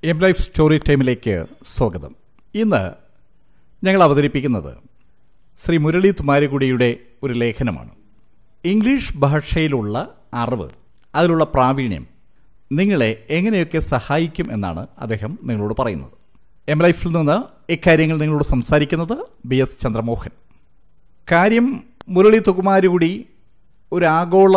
M life story ടൈമിലേക്ക് സ്വാഗതം ഇന്ന് ഞങ്ങൾ അവതരിപ്പിക്കുന്നത് ശ്രീ മുരളി തുമാരികുടിയുടെ ഒരു ലേഖനമാണ് ഇംഗ്ലീഷ് ഭാഷയിലുള്ള അറിവ് അതിലുള്ള പ്രാവീണ്യം നിങ്ങളെ എങ്ങനെയൊക്കെ സഹായിക്കും എന്നാണ് അദ്ദേഹം നിങ്ങളോട് പറയുന്നത് എം ലൈഫിൽ നിന്ന് ഇക്കാര്യങ്ങൾ നിങ്ങളോട് സംസാരിക്കുന്നത് ബി എസ് ചന്ദ്രമോഹൻ കാര്യം മുരളി തുകുമാരുകൂടി ഒരു ആഗോള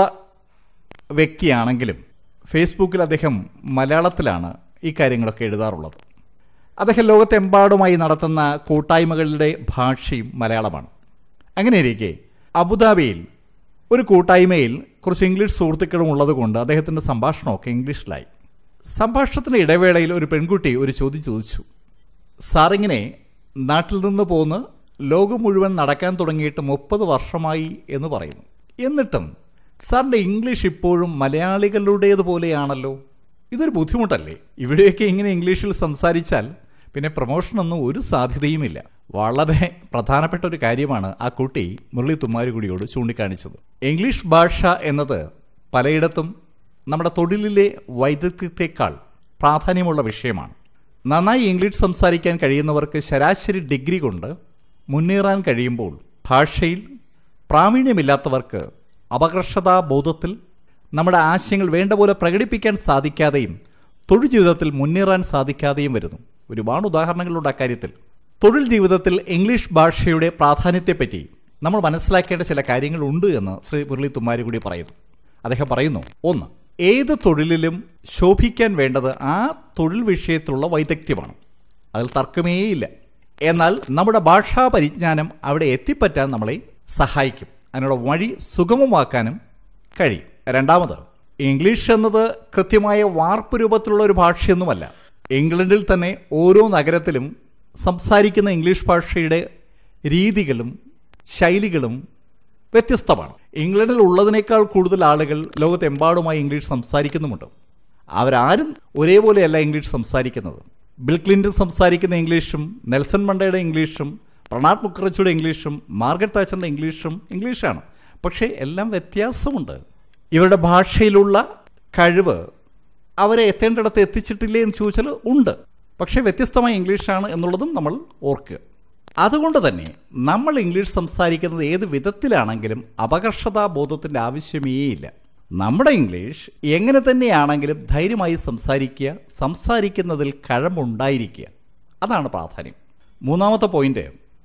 വ്യക്തിയാണെങ്കിലും ഫേസ്ബുക്കിൽ അദ്ദേഹം മലയാളത്തിലാണ് ഈ കാര്യങ്ങളൊക്കെ എഴുതാറുള്ളത് അദ്ദേഹം ലോകത്തെമ്പാടുമായി നടത്തുന്ന കൂട്ടായ്മകളുടെ ഭാഷയും മലയാളമാണ് അങ്ങനെയിരിക്കെ അബുദാബിയിൽ ഒരു കൂട്ടായ്മയിൽ കുറച്ച് ഇംഗ്ലീഷ് സുഹൃത്തുക്കളും ഉള്ളതുകൊണ്ട് അദ്ദേഹത്തിൻ്റെ സംഭാഷണമൊക്കെ ഇംഗ്ലീഷിലായി സംഭാഷണത്തിൻ്റെ ഇടവേളയിൽ ഒരു പെൺകുട്ടി ഒരു ചോദ്യം ചോദിച്ചു സാറിങ്ങനെ നാട്ടിൽ നിന്ന് പോന്ന് ലോകം മുഴുവൻ നടക്കാൻ തുടങ്ങിയിട്ട് മുപ്പത് വർഷമായി എന്ന് പറയുന്നു എന്നിട്ടും സാറിൻ്റെ ഇംഗ്ലീഷ് ഇപ്പോഴും മലയാളികളുടേതുപോലെയാണല്ലോ ഇതൊരു ബുദ്ധിമുട്ടല്ലേ ഇവിടെയൊക്കെ ഇങ്ങനെ ഇംഗ്ലീഷിൽ സംസാരിച്ചാൽ പിന്നെ പ്രൊമോഷനൊന്നും ഒരു സാധ്യതയുമില്ല വളരെ പ്രധാനപ്പെട്ട ഒരു കാര്യമാണ് ആ കുട്ടി മുരളി തുമ്മാരുകുടിയോട് ചൂണ്ടിക്കാണിച്ചത് ഇംഗ്ലീഷ് ഭാഷ എന്നത് പലയിടത്തും നമ്മുടെ തൊഴിലിലെ വൈദഗ്ധ്യത്തെക്കാൾ പ്രാധാന്യമുള്ള വിഷയമാണ് നന്നായി ഇംഗ്ലീഷ് സംസാരിക്കാൻ കഴിയുന്നവർക്ക് ശരാശരി ഡിഗ്രി കൊണ്ട് മുന്നേറാൻ കഴിയുമ്പോൾ ഭാഷയിൽ പ്രാവീണ്യമില്ലാത്തവർക്ക് അപകർഷതാ ബോധത്തിൽ നമ്മുടെ ആശയങ്ങൾ വേണ്ട പോലെ പ്രകടിപ്പിക്കാൻ സാധിക്കാതെയും തൊഴിൽ ജീവിതത്തിൽ മുന്നേറാൻ സാധിക്കാതെയും വരുന്നു ഒരുപാട് ഉദാഹരണങ്ങളുണ്ട് അക്കാര്യത്തിൽ തൊഴിൽ ജീവിതത്തിൽ ഇംഗ്ലീഷ് ഭാഷയുടെ പ്രാധാന്യത്തെപ്പറ്റി നമ്മൾ മനസ്സിലാക്കേണ്ട ചില കാര്യങ്ങളുണ്ട് എന്ന് ശ്രീ മുരളി തുമ്മാരി കൂടി പറയുന്നു അദ്ദേഹം പറയുന്നു ഒന്ന് ഏത് തൊഴിലിലും ശോഭിക്കാൻ വേണ്ടത് ആ തൊഴിൽ വിഷയത്തിലുള്ള വൈദഗ്ധ്യമാണ് അതിൽ തർക്കമേയില്ല എന്നാൽ നമ്മുടെ ഭാഷാ പരിജ്ഞാനം അവിടെ എത്തിപ്പറ്റാൻ നമ്മളെ സഹായിക്കും അതിനുള്ള വഴി സുഗമമാക്കാനും കഴിയും രണ്ടാമത് ഇംഗ്ലീഷ് എന്നത് കൃത്യമായ വാർപ്പ് രൂപത്തിലുള്ള ഒരു ഭാഷയൊന്നുമല്ല ഇംഗ്ലണ്ടിൽ തന്നെ ഓരോ നഗരത്തിലും സംസാരിക്കുന്ന ഇംഗ്ലീഷ് ഭാഷയുടെ രീതികളും ശൈലികളും വ്യത്യസ്തമാണ് ഇംഗ്ലണ്ടിൽ ഉള്ളതിനേക്കാൾ കൂടുതൽ ആളുകൾ ലോകത്തെമ്പാടുമായി ഇംഗ്ലീഷ് സംസാരിക്കുന്നുമുണ്ട് അവരാരും ഒരേപോലെയല്ല ഇംഗ്ലീഷ് സംസാരിക്കുന്നത് ബിൽ ക്ലിൻ്റൺ സംസാരിക്കുന്ന ഇംഗ്ലീഷും നെൽസൺ മണ്ടയുടെ ഇംഗ്ലീഷും പ്രണാബ് മുഖർജിയുടെ ഇംഗ്ലീഷും മാർഗരറ്റ് താച്ചറിൻ്റെ ഇംഗ്ലീഷും ഇംഗ്ലീഷാണ് പക്ഷേ എല്ലാം വ്യത്യാസമുണ്ട് ഇവരുടെ ഭാഷയിലുള്ള കഴിവ് അവരെ എത്തേണ്ടിടത്ത് എത്തിച്ചിട്ടില്ലേ എന്ന് ചോദിച്ചാൽ ഉണ്ട് പക്ഷേ വ്യത്യസ്തമായ ഇംഗ്ലീഷാണ് എന്നുള്ളതും നമ്മൾ ഓർക്കുക അതുകൊണ്ട് തന്നെ നമ്മൾ ഇംഗ്ലീഷ് സംസാരിക്കുന്നത് ഏത് വിധത്തിലാണെങ്കിലും അപകർഷതാ ബോധത്തിൻ്റെ ആവശ്യമേയില്ല നമ്മുടെ ഇംഗ്ലീഷ് എങ്ങനെ തന്നെയാണെങ്കിലും ധൈര്യമായി സംസാരിക്കുക സംസാരിക്കുന്നതിൽ കഴമ്പുണ്ടായിരിക്കുക അതാണ് പ്രാധാന്യം മൂന്നാമത്തെ പോയിന്റ്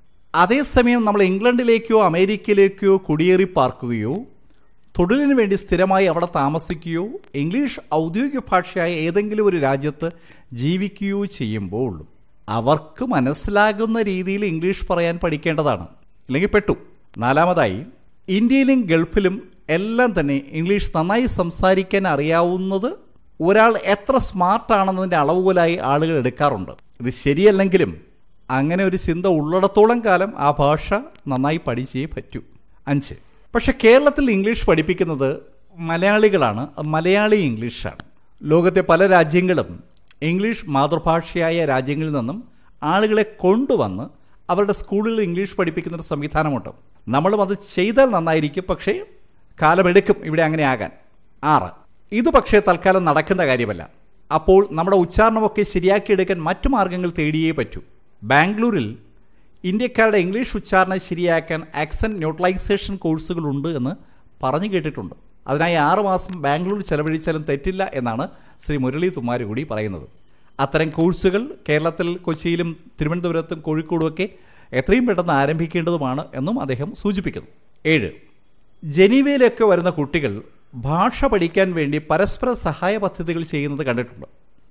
അതേസമയം നമ്മൾ ഇംഗ്ലണ്ടിലേക്കോ അമേരിക്കയിലേക്കോ കുടിയേറി പാർക്കുകയോ തൊഴിലിന് വേണ്ടി സ്ഥിരമായി അവിടെ താമസിക്കുകയോ ഇംഗ്ലീഷ് ഔദ്യോഗിക ഭാഷയായ ഏതെങ്കിലും ഒരു രാജ്യത്ത് ജീവിക്കുകയോ ചെയ്യുമ്പോൾ അവർക്ക് മനസ്സിലാകുന്ന രീതിയിൽ ഇംഗ്ലീഷ് പറയാൻ പഠിക്കേണ്ടതാണ് അല്ലെങ്കിൽ പെട്ടു നാലാമതായി ഇന്ത്യയിലും ഗൾഫിലും എല്ലാം തന്നെ ഇംഗ്ലീഷ് നന്നായി സംസാരിക്കാൻ അറിയാവുന്നത് ഒരാൾ എത്ര സ്മാർട്ടാണെന്നതിൻ്റെ അളവുപോലായി ആളുകൾ എടുക്കാറുണ്ട് ഇത് ശരിയല്ലെങ്കിലും അങ്ങനെ ഒരു ചിന്ത ഉള്ളിടത്തോളം കാലം ആ ഭാഷ നന്നായി പഠിച്ചേ പറ്റൂ അഞ്ച് പക്ഷെ കേരളത്തിൽ ഇംഗ്ലീഷ് പഠിപ്പിക്കുന്നത് മലയാളികളാണ് മലയാളി ഇംഗ്ലീഷാണ് ലോകത്തെ പല രാജ്യങ്ങളും ഇംഗ്ലീഷ് മാതൃഭാഷയായ രാജ്യങ്ങളിൽ നിന്നും ആളുകളെ കൊണ്ടുവന്ന് അവരുടെ സ്കൂളിൽ ഇംഗ്ലീഷ് പഠിപ്പിക്കുന്ന ഒരു സംവിധാനമുണ്ട് നമ്മളും അത് ചെയ്താൽ നന്നായിരിക്കും പക്ഷേ കാലമെടുക്കും ഇവിടെ അങ്ങനെ ആകാൻ ആറ് ഇത് പക്ഷേ തൽക്കാലം നടക്കുന്ന കാര്യമല്ല അപ്പോൾ നമ്മുടെ ഉച്ചാരണമൊക്കെ ശരിയാക്കിയെടുക്കാൻ മറ്റു മാർഗങ്ങൾ തേടിയേ പറ്റൂ ബാംഗ്ലൂരിൽ ഇന്ത്യക്കാരുടെ ഇംഗ്ലീഷ് ഉച്ചാരണം ശരിയാക്കാൻ ആക്സൻറ്റ് ന്യൂട്രലൈസേഷൻ കോഴ്സുകളുണ്ട് എന്ന് പറഞ്ഞു കേട്ടിട്ടുണ്ട് അതിനായി ആറുമാസം ബാംഗ്ലൂർ ചെലവഴിച്ചാലും തെറ്റില്ല എന്നാണ് ശ്രീ മുരളി തുമ്മാരി കൂടി പറയുന്നത് അത്തരം കോഴ്സുകൾ കേരളത്തിൽ കൊച്ചിയിലും തിരുവനന്തപുരത്തും കോഴിക്കോടുമൊക്കെ എത്രയും പെട്ടെന്ന് ആരംഭിക്കേണ്ടതുമാണ് എന്നും അദ്ദേഹം സൂചിപ്പിക്കുന്നു ഏഴ് ജനീവയിലൊക്കെ വരുന്ന കുട്ടികൾ ഭാഷ പഠിക്കാൻ വേണ്ടി പരസ്പര സഹായ പദ്ധതികൾ ചെയ്യുന്നത് കണ്ടിട്ടുണ്ട്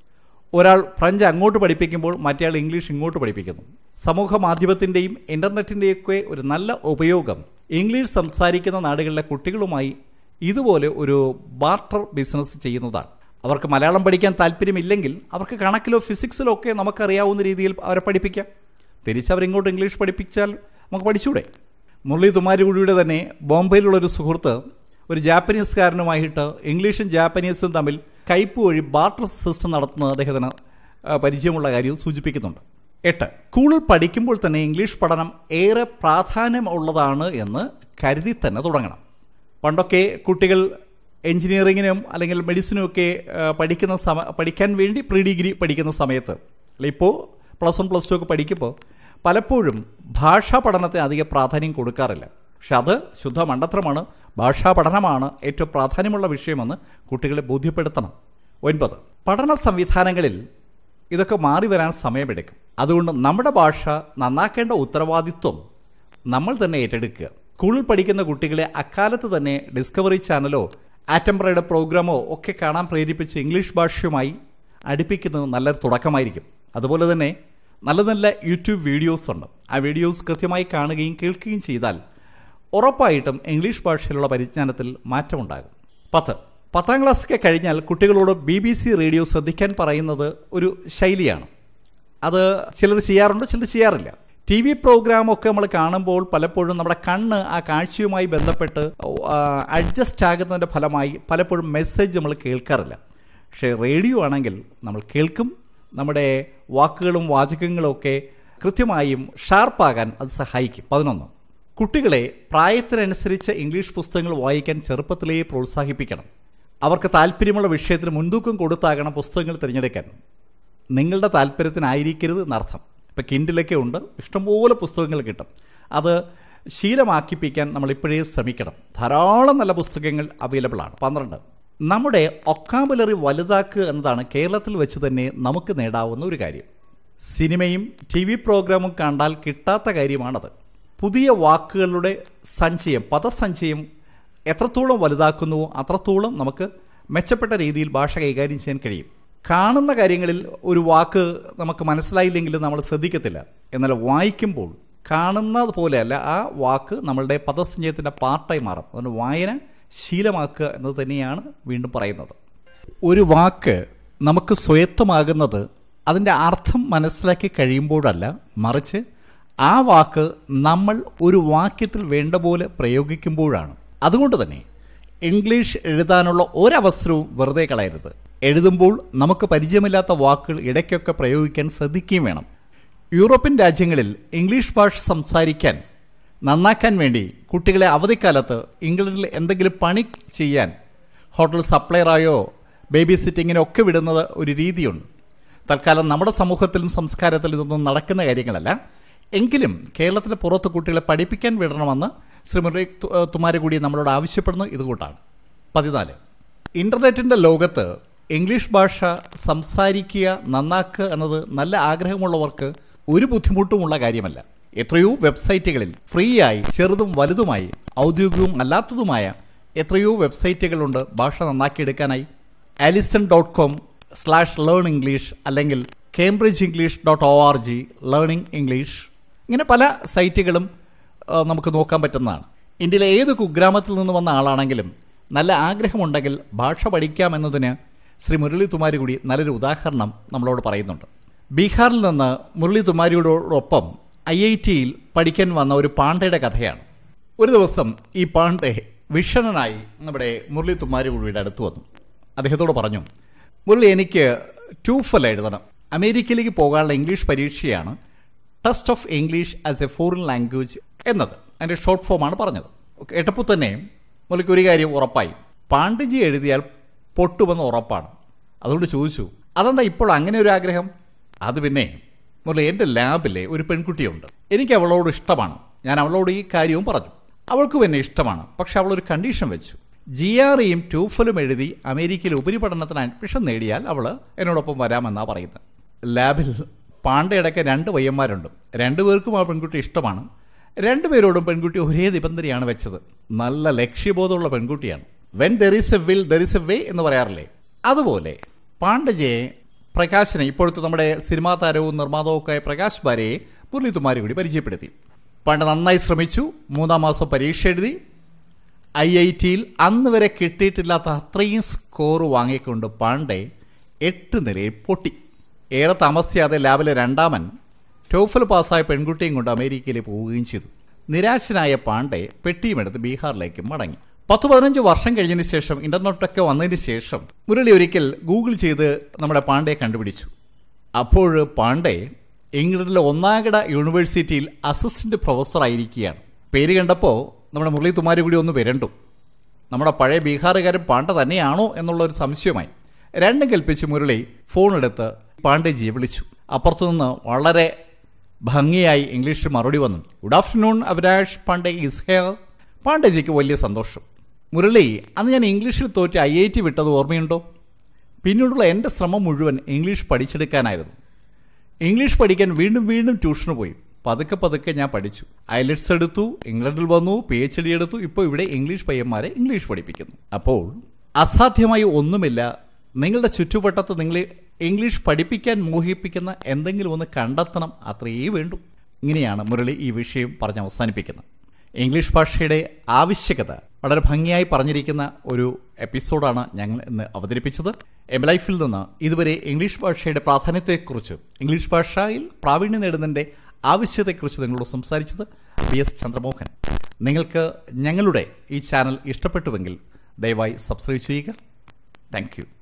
ഒരാൾ ഫ്രഞ്ച് അങ്ങോട്ട് പഠിപ്പിക്കുമ്പോൾ മറ്റേയാൾ ഇംഗ്ലീഷ് ഇങ്ങോട്ട് പഠിപ്പിക്കുന്നു സമൂഹ മാധ്യമത്തിൻ്റെയും ഇൻ്റർനെറ്റിൻ്റെയൊക്കെ ഒരു നല്ല ഉപയോഗം ഇംഗ്ലീഷ് സംസാരിക്കുന്ന നാടുകളിലെ കുട്ടികളുമായി ഇതുപോലെ ഒരു ബാർട്ടർ ബിസിനസ് ചെയ്യുന്നതാണ് അവർക്ക് മലയാളം പഠിക്കാൻ താല്പര്യമില്ലെങ്കിൽ അവർക്ക് കണക്കിലോ ഫിസിക്സിലോ ഒക്കെ നമുക്കറിയാവുന്ന രീതിയിൽ അവരെ പഠിപ്പിക്കാം തിരിച്ചവരിങ്ങോട്ട് ഇംഗ്ലീഷ് പഠിപ്പിച്ചാൽ നമുക്ക് പഠിച്ചൂടെ മുരളി തുമാരികുടിയുടെ തന്നെ ബോംബെയിലുള്ളൊരു സുഹൃത്ത് ഒരു ജാപ്പനീസുകാരനുമായിട്ട് ഇംഗ്ലീഷും ജാപ്പനീസും തമ്മിൽ കയ്പ് വഴി ബാർട്ടർ സിസ്റ്റം നടത്തുന്നത് അദ്ദേഹത്തിന് പരിചയമുള്ള കാര്യം സൂചിപ്പിക്കുന്നുണ്ട് എട്ട് സ്കൂളിൽ പഠിക്കുമ്പോൾ തന്നെ ഇംഗ്ലീഷ് പഠനം ഏറെ പ്രാധാന്യമുള്ളതാണ് എന്ന് കരുതി തന്നെ തുടങ്ങണം പണ്ടൊക്കെ കുട്ടികൾ എഞ്ചിനീയറിങ്ങിനും അല്ലെങ്കിൽ മെഡിസിനും ഒക്കെ ആ, പഠിക്കുന്ന സമ പഠിക്കാൻ വേണ്ടി പ്രീ ഡിഗ്രി പഠിക്കുന്ന സമയത്ത് അല്ല ഇപ്പോൾ പ്ലസ് വൺ പ്ലസ് ടു ഒക്കെ പഠിക്കുമ്പോൾ പലപ്പോഴും ഭാഷാ പഠനത്തിന് അധികം പ്രാധാന്യം കൊടുക്കാറില്ല പക്ഷെ അത് ശുദ്ധ മണ്ടത്തരമാണ് ഭാഷാ പഠനമാണ് ഏറ്റവും പ്രാധാന്യമുള്ള വിഷയമെന്ന് കുട്ടികളെ ബോധ്യപ്പെടുത്തണം ഒൻപത് പഠന സംവിധാനങ്ങളിൽ ഇതൊക്കെ മാറി വരാൻ സമയമെടുക്കും അതുകൊണ്ട് നമ്മുടെ ഭാഷ നന്നാക്കേണ്ട ഉത്തരവാദിത്വം നമ്മൾ തന്നെ ഏറ്റെടുക്കുക സ്കൂളിൽ പഠിക്കുന്ന കുട്ടികളെ അക്കാലത്ത് തന്നെ ഡിസ്കവറി ചാനലോ ആറ്റംബ്രയുടെ പ്രോഗ്രാമോ ഒക്കെ കാണാൻ പ്രേരിപ്പിച്ച് ഇംഗ്ലീഷ് ഭാഷയുമായി അടുപ്പിക്കുന്നത് നല്ലൊരു തുടക്കമായിരിക്കും അതുപോലെ തന്നെ നല്ല നല്ല യൂട്യൂബ് വീഡിയോസ് ഉണ്ട് ആ വീഡിയോസ് കൃത്യമായി കാണുകയും കേൾക്കുകയും ചെയ്താൽ ഉറപ്പായിട്ടും ഇംഗ്ലീഷ് ഭാഷയിലുള്ള പരിജ്ഞാനത്തിൽ മാറ്റമുണ്ടാകും പത്ത് പത്താം ക്ലാസ്സൊക്കെ കഴിഞ്ഞാൽ കുട്ടികളോട് ബി ബി സി റേഡിയോ ശ്രദ്ധിക്കാൻ പറയുന്നത് ഒരു ശൈലിയാണ് അത് ചിലർ ചെയ്യാറുണ്ട് ചിലർ ചെയ്യാറില്ല ടി വി പ്രോഗ്രാമൊക്കെ നമ്മൾ കാണുമ്പോൾ പലപ്പോഴും നമ്മുടെ കണ്ണ് ആ കാഴ്ചയുമായി ബന്ധപ്പെട്ട് അഡ്ജസ്റ്റ് ആകുന്നതിൻ്റെ ഫലമായി പലപ്പോഴും മെസ്സേജ് നമ്മൾ കേൾക്കാറില്ല പക്ഷേ റേഡിയോ ആണെങ്കിൽ നമ്മൾ കേൾക്കും നമ്മുടെ വാക്കുകളും വാചകങ്ങളും ഒക്കെ കൃത്യമായും ഷാർപ്പാകാൻ അത് സഹായിക്കും പതിനൊന്ന് കുട്ടികളെ പ്രായത്തിനനുസരിച്ച് ഇംഗ്ലീഷ് പുസ്തകങ്ങൾ വായിക്കാൻ ചെറുപ്പത്തിലേ പ്രോത്സാഹിപ്പിക്കണം അവർക്ക് താല്പര്യമുള്ള വിഷയത്തിന് മുൻതൂക്കം കൊടുത്താകണം പുസ്തകങ്ങൾ തിരഞ്ഞെടുക്കാൻ നിങ്ങളുടെ താല്പര്യത്തിനായിരിക്കരുത് എന്നർത്ഥം ഇപ്പം കിൻഡിലൊക്കെ ഉണ്ട് ഇഷ്ടംപോലെ പുസ്തകങ്ങൾ കിട്ടും അത് ശീലമാക്കിപ്പിക്കാൻ നമ്മൾ ഇപ്പോഴേ ശ്രമിക്കണം ധാരാളം നല്ല പുസ്തകങ്ങൾ അവൈലബിൾ ആണ് പന്ത്രണ്ട് നമ്മുടെ ഒക്കാബുലറി വലുതാക്കുക എന്നതാണ് കേരളത്തിൽ വെച്ച് തന്നെ നമുക്ക് നേടാവുന്ന ഒരു കാര്യം സിനിമയും ടി വി പ്രോഗ്രാമും കണ്ടാൽ കിട്ടാത്ത കാര്യമാണത് പുതിയ വാക്കുകളുടെ സഞ്ചയം പദസഞ്ചയം എത്രത്തോളം വലുതാക്കുന്നുവോ അത്രത്തോളം നമുക്ക് മെച്ചപ്പെട്ട രീതിയിൽ ഭാഷ കൈകാര്യം ചെയ്യാൻ കഴിയും കാണുന്ന കാര്യങ്ങളിൽ ഒരു വാക്ക് നമുക്ക് മനസ്സിലായില്ലെങ്കിൽ നമ്മൾ ശ്രദ്ധിക്കത്തില്ല എന്നാൽ വായിക്കുമ്പോൾ കാണുന്നത് പോലെയല്ല ആ വാക്ക് നമ്മളുടെ പദസഞ്ചയത്തിൻ്റെ പാർട്ടായി മാറും അതുകൊണ്ട് വായന ശീലമാക്കുക എന്നത് തന്നെയാണ് വീണ്ടും പറയുന്നത് ഒരു വാക്ക് നമുക്ക് സ്വയത്തമാകുന്നത് അതിൻ്റെ അർത്ഥം മനസ്സിലാക്കി കഴിയുമ്പോഴല്ല മറിച്ച് ആ വാക്ക് നമ്മൾ ഒരു വാക്യത്തിൽ വേണ്ട പോലെ പ്രയോഗിക്കുമ്പോഴാണ് അതുകൊണ്ട് തന്നെ ഇംഗ്ലീഷ് എഴുതാനുള്ള ഒരവസരവും വെറുതെ കളയരുത് എഴുതുമ്പോൾ നമുക്ക് പരിചയമില്ലാത്ത വാക്കുകൾ ഇടയ്ക്കൊക്കെ പ്രയോഗിക്കാൻ ശ്രദ്ധിക്കുകയും വേണം യൂറോപ്യൻ രാജ്യങ്ങളിൽ ഇംഗ്ലീഷ് ഭാഷ സംസാരിക്കാൻ നന്നാക്കാൻ വേണ്ടി കുട്ടികളെ അവധിക്കാലത്ത് ഇംഗ്ലണ്ടിൽ എന്തെങ്കിലും പണി ചെയ്യാൻ ഹോട്ടൽ സപ്ലയറായോ ബേബി സിറ്റിങ്ങിനോ ഒക്കെ വിടുന്നത് ഒരു രീതിയുണ്ട് തൽക്കാലം നമ്മുടെ സമൂഹത്തിലും സംസ്കാരത്തിലും ഇതൊന്നും നടക്കുന്ന കാര്യങ്ങളല്ല എങ്കിലും കേരളത്തിന് പുറത്ത് കുട്ടികളെ പഠിപ്പിക്കാൻ വിടണമെന്ന് ശ്രീ മുരളി തു- ഏഹ് തുമാരകുടി നമ്മളോട് ആവശ്യപ്പെടുന്നത് ഇതുകൊണ്ടാണ് പതിനാല് ഇൻ്റർനെറ്റിൻ്റെ ലോകത്ത് ഇംഗ്ലീഷ് ഭാഷ സംസാരിക്കുക നന്നാക്കുക എന്നത് നല്ല ആഗ്രഹമുള്ളവർക്ക് ഒരു ബുദ്ധിമുട്ടുമുള്ള കാര്യമല്ല എത്രയോ വെബ്സൈറ്റുകളിൽ ഫ്രീ ആയി ചെറുതും വലുതുമായി ഔദ്യോഗികവും അല്ലാത്തതുമായ എത്രയോ വെബ്സൈറ്റുകളുണ്ട് ഭാഷ നന്നാക്കിയെടുക്കാനായി Alison dot com slash learn English അല്ലെങ്കിൽ Cambridge English dot O R G learning English ഇങ്ങനെ പല സൈറ്റുകളും ആ, നമുക്ക് നോക്കാൻ പറ്റുന്നതാണ് ഇന്ത്യയിലെ ഏത് കുഗ്രാമത്തിൽ നിന്ന് വന്ന ആളാണെങ്കിലും നല്ല ആഗ്രഹമുണ്ടെങ്കിൽ ഭാഷ പഠിക്കാമെന്നതിന് ശ്രീ മുരളി തുമാരികൂടി നല്ലൊരു ഉദാഹരണം നമ്മളോട് പറയുന്നുണ്ട് ബീഹാറിൽ നിന്ന് മുരളി തുമാരിയോടൊപ്പം ഐ ഐ ടിയിൽ പഠിക്കാൻ വന്ന ഒരു പാണ്ഡയുടെ കഥയാണ് ഒരു ദിവസം ഈ പാണ്ഡെ വിഷണനായി നമ്മുടെ മുരളി തുമാരികുടിയുടെ അടുത്ത് വന്നു അദ്ദേഹത്തോട് പറഞ്ഞു മുരളി എനിക്ക് ടൂഫൽ എഴുതണം അമേരിക്കയിലേക്ക് പോകാനുള്ള ഇംഗ്ലീഷ് പരീക്ഷയാണ് test of English as a foreign language എന്നത് അതിൻ്റെ ഷോർട്ട് ഫോമാണ് പറഞ്ഞത് കേട്ടപ്പോൾ തന്നെ മുരളിക്ക് ഒരു കാര്യം ഉറപ്പായി പാണ്ഡ്യജി എഴുതിയാൽ പൊട്ടുമെന്ന് ഉറപ്പാണ് അതുകൊണ്ട് ചോദിച്ചു അതെന്താ ഇപ്പോൾ അങ്ങനെ ഒരു ആഗ്രഹം അത് പിന്നെ മുരളി എൻ്റെ ലാബിലെ ഒരു പെൺകുട്ടിയുണ്ട് എനിക്ക് അവളോട് ഇഷ്ടമാണ് ഞാൻ അവളോട് ഈ കാര്യവും പറഞ്ഞു അവൾക്കും എന്നെ ഇഷ്ടമാണ് പക്ഷെ അവളൊരു കണ്ടീഷൻ വെച്ചു ജി ആർ ഇയും ട്യൂഫലും എഴുതി അമേരിക്കയിൽ ഉപരിപഠനത്തിന് അഡ്മിഷൻ നേടിയാൽ അവൾ എന്നോടൊപ്പം വരാമെന്നാണ് പറയുന്നത് ലാബിൽ പാണ്ഡയടക്കം രണ്ട് പയ്യന്മാരുണ്ട് രണ്ടുപേർക്കും ആ പെൺകുട്ടി ഇഷ്ടമാണ് രണ്ടുപേരോടും പെൺകുട്ടി ഒരേ നിബന്ധനയാണ് വെച്ചത് നല്ല ലക്ഷ്യബോധമുള്ള പെൺകുട്ടിയാണ് when there is a will there is a way എന്ന് പറയാറില്ലേ അതുപോലെ പാണ്ഡജയെ പ്രകാശനെ ഇപ്പോഴത്തെ നമ്മുടെ സിനിമാ താരവും നിർമ്മാതാവും ഒക്കെ ആയ പ്രകാശ് ബാരയെ മുരളീതുമാരി കൂടി പരിചയപ്പെടുത്തി പണ്ട് നന്നായി ശ്രമിച്ചു മൂന്നാം മാസം പരീക്ഷ എഴുതി ഐ ഐ ടിയിൽ അന്ന് വരെ കിട്ടിയിട്ടില്ലാത്ത അത്രയും സ്കോർ വാങ്ങിക്കൊണ്ട് പാണ്ഡെ എട്ട് നിലയിൽ പൊട്ടി ഏറെ താമസിയാതെ ലാബിലെ രണ്ടാമൻ ടോഫൽ പാസ്സായ പെൺകുട്ടിയും കൊണ്ട് അമേരിക്കയിലേക്ക് പോവുകയും ചെയ്തു നിരാശനായ പാണ്ഡെ പെട്ടിയുമെടുത്ത് ബീഹാറിലേക്ക് മടങ്ങി പത്ത് പതിനഞ്ച് വർഷം കഴിഞ്ഞതിന് ശേഷം ഇന്റർനെറ്റൊക്കെ വന്നതിന് ശേഷം മുരളി ഒരിക്കൽ ഗൂഗിൾ ചെയ്ത് നമ്മുടെ പാണ്ഡയെ കണ്ടുപിടിച്ചു അപ്പോൾ പാണ്ഡെ ഇംഗ്ലണ്ടിലെ ഒന്നാകട യൂണിവേഴ്സിറ്റിയിൽ അസിസ്റ്റന്റ് പ്രൊഫസർ ആയിരിക്കുകയാണ് പേര് കണ്ടപ്പോൾ നമ്മുടെ മുരളി തുമാരി കൂടി ഒന്ന് വരണ്ടു നമ്മുടെ പഴയ ബീഹാറുകാരൻ പാണ്ഡ തന്നെയാണോ എന്നുള്ള ഒരു സംശയമായി രണ്ടും കൽപ്പിച്ച് മുരളി ഫോണെടുത്ത് പാണ്ഡേജിയെ വിളിച്ചു അപ്പുറത്തുനിന്ന് വളരെ ഭംഗിയായി ഇംഗ്ലീഷിൽ മറുപടി വന്നു good afternoon Avinash Pandey is here പാണ്ഡേജിക്ക് വലിയ സന്തോഷം മുരളി അന്ന് ഞാൻ ഇംഗ്ലീഷിൽ തോറ്റ് ഐ ഐ ടി വിട്ടത് ഓർമ്മയുണ്ടോ പിന്നീടുള്ള എൻ്റെ ശ്രമം മുഴുവൻ ഇംഗ്ലീഷ് പഠിച്ചെടുക്കാനായിരുന്നു ഇംഗ്ലീഷ് പഠിക്കാൻ വീണ്ടും വീണ്ടും ട്യൂഷന് പോയി പതുക്കെ പതുക്കെ ഞാൻ പഠിച്ചു ഐലറ്റ്സ് എടുത്തു ഇംഗ്ലണ്ടിൽ വന്നു പി എച്ച് ഡി എടുത്തു ഇപ്പോൾ ഇവിടെ ഇംഗ്ലീഷ് പയ്യന്മാരെ ഇംഗ്ലീഷ് പഠിപ്പിക്കുന്നു അപ്പോൾ അസാധ്യമായി ഒന്നുമില്ല നിങ്ങളുടെ ചുറ്റുവട്ടത്ത് നിങ്ങളെ ഇംഗ്ലീഷ് പഠിപ്പിക്കാൻ മോഹിപ്പിക്കുന്ന എന്തെങ്കിലും ഒന്ന് കണ്ടെത്തണം അത്രയേ വേണ്ടൂ ഇങ്ങനെയാണ് മുരളി ഈ വിഷയം പറഞ്ഞ് അവസാനിപ്പിക്കുന്നത് ഇംഗ്ലീഷ് ഭാഷയുടെ ആവശ്യകത വളരെ ഭംഗിയായി പറഞ്ഞിരിക്കുന്ന ഒരു എപ്പിസോഡാണ് ഞങ്ങൾ ഇന്ന് അവതരിപ്പിച്ചത് എം ലൈഫിൽ നിന്ന് ഇതുവരെ ഇംഗ്ലീഷ് ഭാഷയുടെ പ്രാധാന്യത്തെക്കുറിച്ച് ഇംഗ്ലീഷ് ഭാഷയിൽ പ്രാവീണ്യം നേടുന്നതിൻ്റെ ആവശ്യത്തെക്കുറിച്ച് നിങ്ങളോട് സംസാരിച്ചത് ബി എസ് ചന്ദ്രമോഹൻ നിങ്ങൾക്ക് ഞങ്ങളുടെ ഈ ചാനൽ ഇഷ്ടപ്പെട്ടുവെങ്കിൽ ദയവായി സബ്സ്ക്രൈബ് ചെയ്യുക താങ്ക്